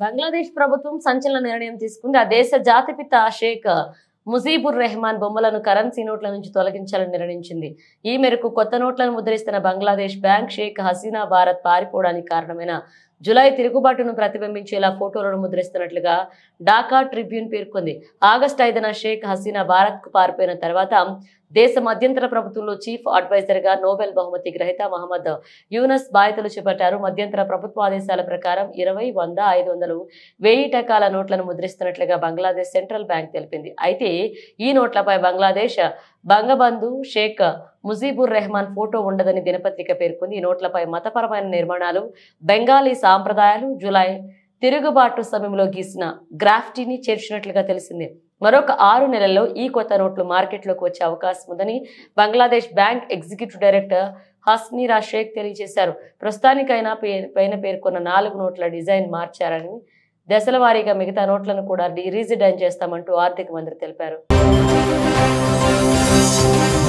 బంగ్లాదేశ్ ప్రభుత్వం సంచలన నిర్ణయం తీసుకుంది ఆ దేశ జాతిపిత షేక్ ముజీబుర్ రెహమాన్ బొమ్మలను కరెన్సీ నోట్ల నుంచి తొలగించాలని నిర్ణయించింది ఈ మేరకు కొత్త నోట్లను ముద్రిస్తున్న బంగ్లాదేశ్ బ్యాంక్ షేక్ హసీనా భారత్ పారిపోవడానికి కారణమైన జులై తిరుగుబాటును ప్రతిబింబించేలా ఫోటోలను ముద్రిస్తున్నట్లుగా ఢాకా ట్రిబ్యూన్ పేర్కొంది ఆగస్టు ఐదున షేక్ హసీనా భారత్ కు పారిపోయిన తర్వాత దేశ మధ్యంతర ప్రభుత్వంలో చీఫ్ అడ్వైజర్ గా నోబెల్ బహుమతి గ్రహీత మహమ్మద్ యూనస్ బాధ్యతలు చేపట్టారు మధ్యంతర ప్రభుత్వ ఆదేశాల ప్రకారం ఇరవై వంద ఐదు వందలు వెయ్యి టకాల నోట్లను ముద్రిస్తున్నట్లుగా బంగ్లాదేశ్ సెంట్రల్ బ్యాంక్ తెలిపింది అయితే ఈ నోట్లపై బంగ్లాదేశ్ బంగబంధు షేక్ ముజీబుర్ రెహమాన్ ఫోటో ఉండదని దినపత్రిక పేర్కొంది ఈ నోట్లపై మతపరమైన నిర్మాణాలు బెంగాలీ సాంప్రదాయాలు జులై తిరుగుబాటు సమయంలో గీసిన గ్రాఫ్టీని చేర్చినట్లుగా తెలిసింది మరొక ఆరు నెలల్లో ఈ కొత్త నోట్లు మార్కెట్లోకి వచ్చే అవకాశం ఉందని Bangladesh bank executive director Hasnira Sheikh తెలియజేశారు ప్రస్తుతానికైనా పే- పైన పేర్కొన్న నాలుగు నోట్ల డిజైన్ మార్చారని దశల వారీగా మిగతా నోట్లను కూడా రీడిజైన్ చేస్తామంటూ ఆర్థిక మంత్రి తెలిపారు